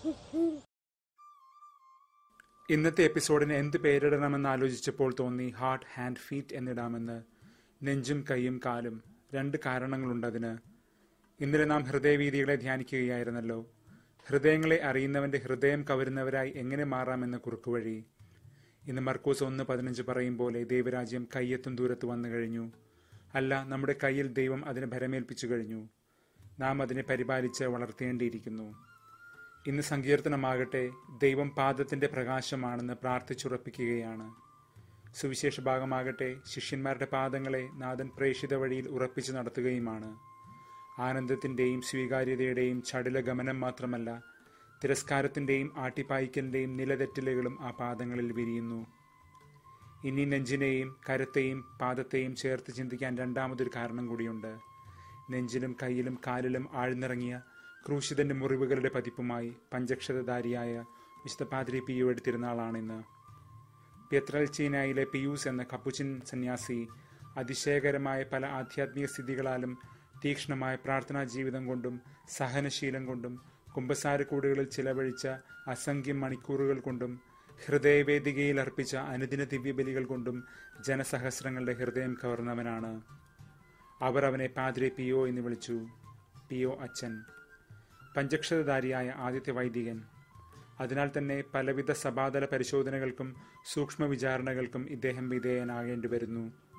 ഇന്നത്തെ എപ്പിസോഡിന് എന്ത് പേരിടണമെന്ന് ആലോചിച്ചപ്പോൾ തോന്നി ഹാർട്ട് ഹാൻഡ് ഫീറ്റ് എന്നിടാമെന്ന് നെഞ്ചും കൈയും കാലും രണ്ട് കാരണങ്ങളുണ്ടതിന് ഇന്നലെ നാം ഹൃദയവീതികളെ ധ്യാനിക്കുകയായിരുന്നല്ലോ ഹൃദയങ്ങളെ അറിയുന്നവന്റെ ഹൃദയം കവരുന്നവരായി എങ്ങനെ മാറാമെന്ന കുറുക്കുവഴി ഇന്ന് മർക്കോസ് ഒന്ന് പതിനഞ്ച് പറയും പോലെ ദൈവരാജ്യം കയ്യെത്തും ദൂരത്ത് വന്നു കഴിഞ്ഞു അല്ല നമ്മുടെ കയ്യിൽ ദൈവം അതിനെ ഭരമേൽപ്പിച്ചു കഴിഞ്ഞു നാം അതിനെ പരിപാലിച്ച് വളർത്തേണ്ടിയിരിക്കുന്നു ഇന്ന് സങ്കീർത്തനമാകട്ടെ ദൈവം പാദത്തിന്റെ പ്രകാശമാണെന്ന് പ്രാർത്ഥിച്ചുറപ്പിക്കുകയാണ് സുവിശേഷ ഭാഗമാകട്ടെ ശിഷ്യന്മാരുടെ പാദങ്ങളെ നാഥൻ പ്രേഷിത വഴിയിൽ ഉറപ്പിച്ചു നടത്തുകയുമാണ് ആനന്ദത്തിന്റെയും സ്വീകാര്യതയുടെയും ചടുല ഗമനം മാത്രമല്ല തിരസ്കാരത്തിന്റെയും ആട്ടിപ്പായിക്കലിന്റെയും നിലതെറ്റലുകളും ആ പാദങ്ങളിൽ വിരിയുന്നു ഇനി നെഞ്ചിനെയും കരത്തെയും പാദത്തെയും ചേർത്ത് ചിന്തിക്കാൻ രണ്ടാമതൊരു കാരണം കൂടിയുണ്ട് നെഞ്ചിലും കയ്യിലും കാലിലും ആഴ്ന്നിറങ്ങിയ ക്രൂശിതന്റെ മുറിവുകളുടെ പതിപ്പുമായി പഞ്ചക്ഷതധാരിയായ വിശുദ്ധ പാദ്രി പിയുയുടെ തിരുനാളാണിന്ന് പിയത്രൽച്ചീനയിലെ പിയൂസ് എന്ന കപ്പുച്ചിൻ സന്യാസി അതിശയകരമായ പല ആധ്യാത്മിക സ്ഥിതികളാലും തീക്ഷ്ണമായ പ്രാർത്ഥനാ ജീവിതം കൊണ്ടും സഹനശീലം കൊണ്ടും കുംഭസാരക്കൂടുകളിൽ ചിലവഴിച്ച അസംഖ്യം മണിക്കൂറുകൾ കൊണ്ടും ഹൃദയവേദികയിൽ അർപ്പിച്ച അനുദിന ദിവ്യബലികൾ കൊണ്ടും ജനസഹസ്രങ്ങളുടെ ഹൃദയം കവർന്നവനാണ് അവർ അവനെ പാദ്രെ പിയോ എന്ന് വിളിച്ചു പിയോ അച്ഛൻ പഞ്ചക്ഷതധാരിയായ ആദ്യത്തെ വൈദികൻ അതിനാൽ തന്നെ പലവിധ സഭാതല പരിശോധനകൾക്കും സൂക്ഷ്മ വിചാരണകൾക്കും ഇദ്ദേഹം വിധേയനാകേണ്ടി വരുന്നു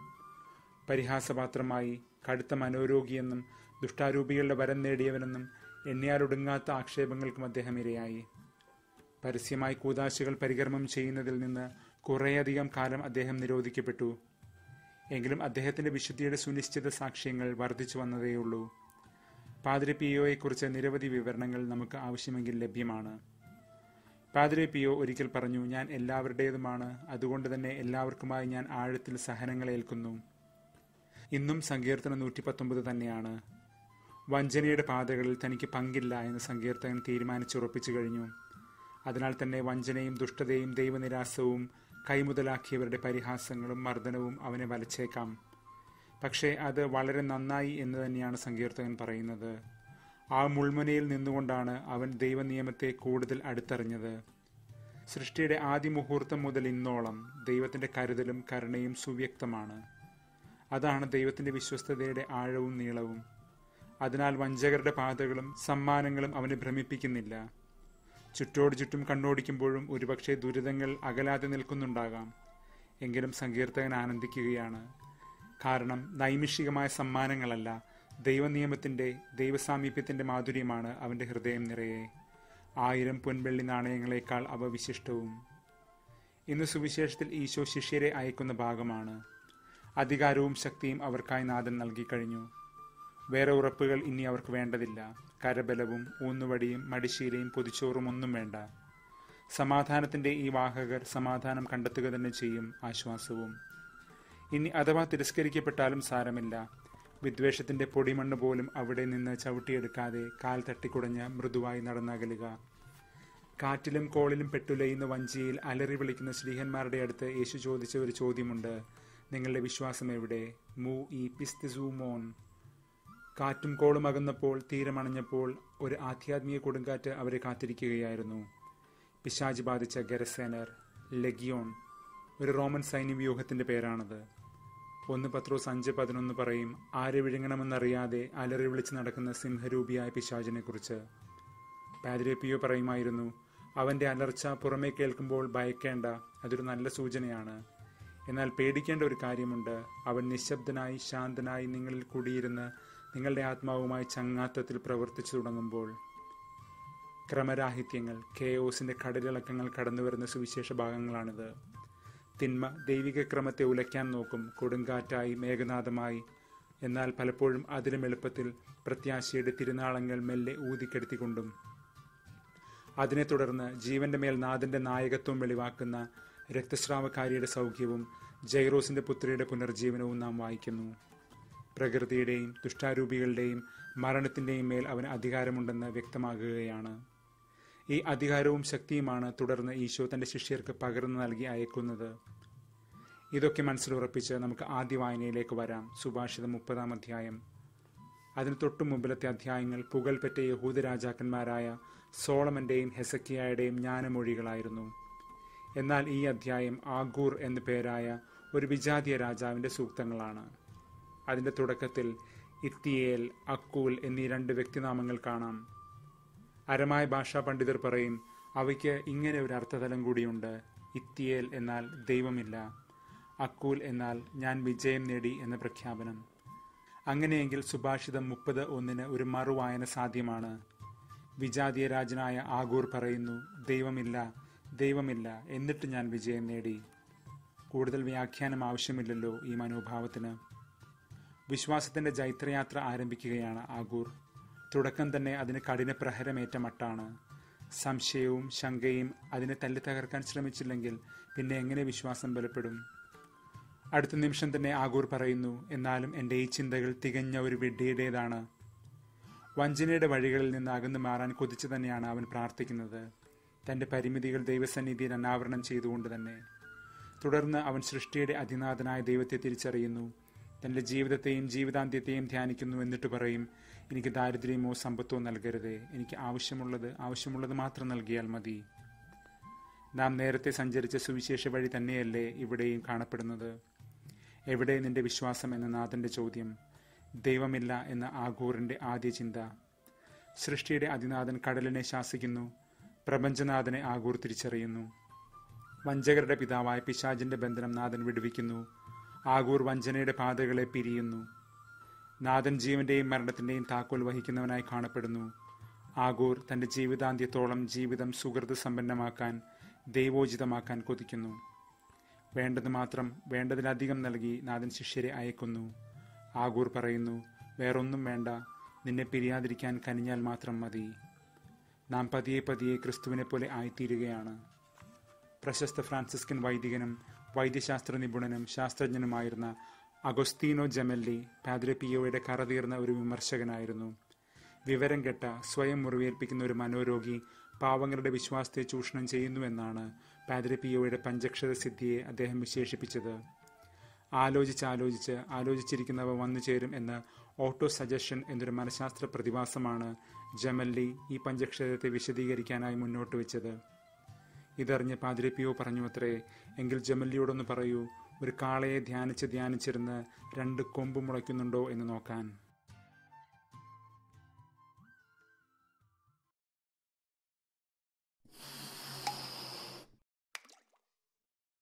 പരിഹാസപാത്രമായി കടുത്ത മനോരോഗിയെന്നും ദുഷ്ടാരൂപികളുടെ വരം നേടിയവനെന്നും എണ്ണിയാലൊടുങ്ങാത്ത ആക്ഷേപങ്ങൾക്കും അദ്ദേഹം ഇരയായി പരസ്യമായി കൂതാശകൾ പരികർമ്മം ചെയ്യുന്നതിൽ നിന്ന് കുറേയധികം കാലം അദ്ദേഹം നിരോധിക്കപ്പെട്ടു എങ്കിലും അദ്ദേഹത്തിന്റെ വിശുദ്ധിയുടെ സുനിശ്ചിത സാക്ഷ്യങ്ങൾ വർദ്ധിച്ചു വന്നതേയുള്ളൂ പാതിരി പിയോയെക്കുറിച്ച് നിരവധി വിവരണങ്ങൾ നമുക്ക് ആവശ്യമെങ്കിൽ ലഭ്യമാണ് പാതിരി പിയോ ഒരിക്കൽ പറഞ്ഞു ഞാൻ എല്ലാവരുടേതുമാണ് അതുകൊണ്ട് തന്നെ എല്ലാവർക്കുമായി ഞാൻ ആഴത്തിൽ സഹനങ്ങൾ ഏൽക്കുന്നു ഇന്നും സങ്കീർത്തനം നൂറ്റി പത്തൊമ്പത് തന്നെയാണ് വഞ്ചനയുടെ പാതകളിൽ തനിക്ക് പങ്കില്ല എന്ന് സങ്കീർത്തകൻ തീരുമാനിച്ചുറപ്പിച്ചു കഴിഞ്ഞു അതിനാൽ തന്നെ വഞ്ചനയും ദുഷ്ടതയും ദൈവനിരാസവും കൈമുതലാക്കിയവരുടെ പരിഹാസങ്ങളും മർദ്ദനവും അവനെ വലച്ചേക്കാം പക്ഷേ അത് വളരെ നന്നായി എന്ന് തന്നെയാണ് സങ്കീർത്തകൻ പറയുന്നത് ആ മുൾമുനയിൽ നിന്നുകൊണ്ടാണ് അവൻ ദൈവനിയമത്തെ കൂടുതൽ അടുത്തറിഞ്ഞത് സൃഷ്ടിയുടെ ആദ്യ മുഹൂർത്തം മുതൽ ഇന്നോളം ദൈവത്തിന്റെ കരുതലും കരുണയും സുവ്യക്തമാണ് അതാണ് ദൈവത്തിന്റെ വിശ്വസ്തതയുടെ ആഴവും നീളവും അതിനാൽ വഞ്ചകരുടെ പാതകളും സമ്മാനങ്ങളും അവനെ ഭ്രമിപ്പിക്കുന്നില്ല ചുറ്റോട് ചുറ്റും കണ്ണോടിക്കുമ്പോഴും ഒരുപക്ഷെ ദുരിതങ്ങൾ അകലാതെ നിൽക്കുന്നുണ്ടാകാം എങ്കിലും സങ്കീർത്തകൻ ആനന്ദിക്കുകയാണ് കാരണം നൈമിഷികമായ സമ്മാനങ്ങളല്ല ദൈവനിയമത്തിന്റെ ദൈവസാമീപ്യത്തിന്റെ മാധുര്യമാണ് അവന്റെ ഹൃദയം നിറയെ ആയിരം പൊൻവെള്ളി നാണയങ്ങളെക്കാൾ അവ വിശിഷ്ടവും ഇന്ന് സുവിശേഷത്തിൽ ഈശോ ശിഷ്യരെ അയക്കുന്ന ഭാഗമാണ് അധികാരവും ശക്തിയും അവർക്കായി നാഥൻ നൽകിക്കഴിഞ്ഞു വേറെ ഉറപ്പുകൾ ഇനി അവർക്ക് വേണ്ടതില്ല കരബലവും ഊന്നുവടിയും മടിശീലയും പൊതിച്ചോറും ഒന്നും വേണ്ട സമാധാനത്തിന്റെ ഈ വാഹകർ സമാധാനം കണ്ടെത്തുക തന്നെ ചെയ്യും ആശ്വാസവും ഇനി അഥവാ തിരസ്കരിക്കപ്പെട്ടാലും സാരമില്ല വിദ്വേഷത്തിന്റെ പൊടിമണ്ണ് പോലും അവിടെ നിന്ന് ചവിട്ടിയെടുക്കാതെ കാൽ തട്ടിക്കുടഞ്ഞ് മൃദുവായി നടന്നകലുക കാറ്റിലും കോളിലും പെട്ടുലയുന്ന വഞ്ചിയിൽ അലറി വിളിക്കുന്ന ശ്രീഹന്മാരുടെ അടുത്ത് യേശു ചോദിച്ച ഒരു ചോദ്യമുണ്ട് നിങ്ങളുടെ വിശ്വാസം എവിടെ മൂ ഈ പിസ്തസൂമോൻ കാറ്റും കോളും അകന്നപ്പോൾ തീരമണഞ്ഞപ്പോൾ ഒരു ആധ്യാത്മിക കൊടുങ്കാറ്റ് അവരെ കാത്തിരിക്കുകയായിരുന്നു പിശാജ് ബാധിച്ച ഗരസേനർ ലെഗിയോൺ ഒരു റോമൻ സൈന്യവ്യൂഹത്തിന്റെ പേരാണത് ഒന്ന് പത്രോസ് അഞ്ച് പതിനൊന്ന് പറയും ആരെ വിഴുങ്ങണമെന്നറിയാതെ അലറി വിളിച്ച് നടക്കുന്ന സിംഹരൂപിയായ പിശാജിനെ കുറിച്ച് പാദ്രേപ്പിയോ പറയുമായിരുന്നു അവന്റെ അലർച്ച പുറമേ കേൾക്കുമ്പോൾ ഭയക്കേണ്ട അതൊരു നല്ല സൂചനയാണ് എന്നാൽ പേടിക്കേണ്ട ഒരു കാര്യമുണ്ട് അവൻ നിശബ്ദനായി ശാന്തനായി നിങ്ങളിൽ കൂടിയിരുന്ന് നിങ്ങളുടെ ആത്മാവുമായി ചങ്ങാത്തത്തിൽ പ്രവർത്തിച്ചു തുടങ്ങുമ്പോൾ ക്രമരാഹിത്യങ്ങൾ കെയോസിന്റെ കടലിളക്കങ്ങൾ കടന്നുവരുന്ന സുവിശേഷ ഭാഗങ്ങളാണിത് തിന്മ ദൈവിക ക്രമത്തെ ഉലയ്ക്കാൻ നോക്കും കൊടുങ്കാറ്റായി മേഘനാഥമായി എന്നാൽ പലപ്പോഴും അതിലും എളുപ്പത്തിൽ പ്രത്യാശയുടെ തിരുനാളങ്ങൾ മെല്ലെ ഊതിക്കെടുത്തിക്കൊണ്ടും അതിനെ തുടർന്ന് ജീവന്റെ മേൽ നാഥന്റെ നായകത്വം വെളിവാക്കുന്ന രക്തസ്രാവക്കാരിയുടെ സൗഖ്യവും ജൈറോസിന്റെ പുത്രിയുടെ പുനർജീവനവും നാം വായിക്കുന്നു പ്രകൃതിയുടെയും ദുഷ്ടാരൂപികളുടെയും മരണത്തിന്റെയും മേൽ അവന് അധികാരമുണ്ടെന്ന് വ്യക്തമാകുകയാണ് ഈ അധികാരവും ശക്തിയുമാണ് തുടർന്ന് ഈശോ തന്റെ ശിഷ്യർക്ക് പകർന്നു നൽകി അയക്കുന്നത് ഇതൊക്കെ മനസ്സിലുറപ്പിച്ച് നമുക്ക് ആദ്യ വായനയിലേക്ക് വരാം സുഭാഷിതം മുപ്പതാം അധ്യായം അതിന് തൊട്ടു മുമ്പിലത്തെ അധ്യായങ്ങൾ പുകൾപെറ്റ യഹൂദ രാജാക്കന്മാരായ സോളമന്റെയും ഹെസക്കിയായുടെയും ജ്ഞാനമൊഴികളായിരുന്നു എന്നാൽ ഈ അധ്യായം ആഗൂർ എന്നു പേരായ ഒരു വിജാതീയ രാജാവിന്റെ സൂക്തങ്ങളാണ് അതിന്റെ തുടക്കത്തിൽ ഇത്തിയേൽ അക്കൂൽ എന്നീ രണ്ട് വ്യക്തിനാമങ്ങൾ കാണാം അരമായ ഭാഷാ പണ്ഡിതർ പറയും അവയ്ക്ക് ഇങ്ങനെ ഒരു അർത്ഥതലം കൂടിയുണ്ട് ഇത്തിയേൽ എന്നാൽ ദൈവമില്ല അക്കൂൽ എന്നാൽ ഞാൻ വിജയം നേടി എന്ന പ്രഖ്യാപനം അങ്ങനെയെങ്കിൽ സുഭാഷിതം മുപ്പത് ഒന്നിന് ഒരു മറുവായന സാധ്യമാണ് വിജാതീയ രാജനായ ആഗൂർ പറയുന്നു ദൈവമില്ല ദൈവമില്ല എന്നിട്ട് ഞാൻ വിജയം നേടി കൂടുതൽ വ്യാഖ്യാനം ആവശ്യമില്ലല്ലോ ഈ മനോഭാവത്തിന് വിശ്വാസത്തിന്റെ ജൈത്രയാത്ര ആരംഭിക്കുകയാണ് ആഗൂർ തുടക്കം തന്നെ അതിന് കഠിന പ്രഹരമേറ്റ മട്ടാണ് സംശയവും ശങ്കയും അതിനെ തല്ലി തകർക്കാൻ ശ്രമിച്ചില്ലെങ്കിൽ പിന്നെ എങ്ങനെ വിശ്വാസം ബലപ്പെടും അടുത്ത നിമിഷം തന്നെ ആഗൂർ പറയുന്നു എന്നാലും എൻ്റെ ഈ ചിന്തകൾ തികഞ്ഞ ഒരു വിഡ്ഢിയുടേതാണ് വഞ്ചനയുടെ വഴികളിൽ നിന്ന് അകന്നു മാറാൻ കൊതിച്ചു തന്നെയാണ് അവൻ പ്രാർത്ഥിക്കുന്നത് തന്റെ പരിമിതികൾ ദൈവസന്നിധിയിൽ അനാവരണം ചെയ്തുകൊണ്ട് തന്നെ തുടർന്ന് അവൻ സൃഷ്ടിയുടെ അതിനാഥനായ ദൈവത്തെ തിരിച്ചറിയുന്നു തന്റെ ജീവിതത്തെയും ജീവിതാന്ത്യത്തെയും ധ്യാനിക്കുന്നു എന്നിട്ട് പറയും എനിക്ക് ദാരിദ്ര്യമോ സമ്പത്തോ നൽകരുതേ എനിക്ക് ആവശ്യമുള്ളത് ആവശ്യമുള്ളത് മാത്രം നൽകിയാൽ മതി നാം നേരത്തെ സഞ്ചരിച്ച സുവിശേഷ വഴി തന്നെയല്ലേ ഇവിടെയും കാണപ്പെടുന്നത് എവിടെ നിന്റെ വിശ്വാസം എന്ന നാഥന്റെ ചോദ്യം ദൈവമില്ല എന്ന ആഗൂറിന്റെ ആദ്യ ചിന്ത സൃഷ്ടിയുടെ അതിനാഥൻ കടലിനെ ശാസിക്കുന്നു പ്രപഞ്ചനാഥനെ ആഗൂർ തിരിച്ചറിയുന്നു വഞ്ചകരുടെ പിതാവായ പിശാജിന്റെ ബന്ധനം നാഥൻ വിടുവിക്കുന്നു ആഗൂർ വഞ്ചനയുടെ പാതകളെ പിരിയുന്നു നാഥൻ ജീവന്റെയും മരണത്തിന്റെയും താക്കോൽ വഹിക്കുന്നവനായി കാണപ്പെടുന്നു ആഗൂർ തന്റെ ജീവിതാന്ത്യത്തോളം ജീവിതം സുഹൃത സമ്പന്നമാക്കാൻ ദൈവോചിതമാക്കാൻ കൊതിക്കുന്നു വേണ്ടത് മാത്രം വേണ്ടതിലധികം നൽകി നാഥൻ ശിഷ്യരെ അയക്കുന്നു ആഗൂർ പറയുന്നു വേറൊന്നും വേണ്ട നിന്നെ പിരിയാതിരിക്കാൻ കനിഞ്ഞാൽ മാത്രം മതി നാം പതിയെ പതിയെ ക്രിസ്തുവിനെ പോലെ ആയിത്തീരുകയാണ് പ്രശസ്ത ഫ്രാൻസിസ്കൻ വൈദികനും വൈദ്യശാസ്ത്ര നിപുണനും ശാസ്ത്രജ്ഞനുമായിരുന്ന അഗൊസ്തീനോ ജെമല്ലി പാദ്രപിയോയുടെ കറതീർന്ന ഒരു വിമർശകനായിരുന്നു വിവരം കെട്ട സ്വയം മുറിവേൽപ്പിക്കുന്ന ഒരു മനോരോഗി പാവങ്ങളുടെ വിശ്വാസത്തെ ചൂഷണം ചെയ്യുന്നുവെന്നാണ് പാദ്രപിയോയുടെ പഞ്ചക്ഷര സിദ്ധിയെ അദ്ദേഹം വിശേഷിപ്പിച്ചത് ആലോചിച്ച് ആലോചിച്ച് ആലോചിച്ചിരിക്കുന്നവ വന്നു ചേരും എന്ന് ഓട്ടോ സജഷൻ എന്നൊരു മനഃശാസ്ത്ര പ്രതിഭാസമാണ് ജമല്ലി ഈ പഞ്ചക്ഷരത്തെ വിശദീകരിക്കാനായി മുന്നോട്ട് വെച്ചത് ഇതറിഞ്ഞ് പാതിരപ്പിയോ പറഞ്ഞു അത്രേ എങ്കിൽ ജമല്ലിയോടൊന്ന് പറയൂ ഒരു കാളയെ ധ്യാനിച്ച് ധ്യാനിച്ചിരുന്ന് രണ്ട് കൊമ്പ് മുളയ്ക്കുന്നുണ്ടോ എന്ന് നോക്കാൻ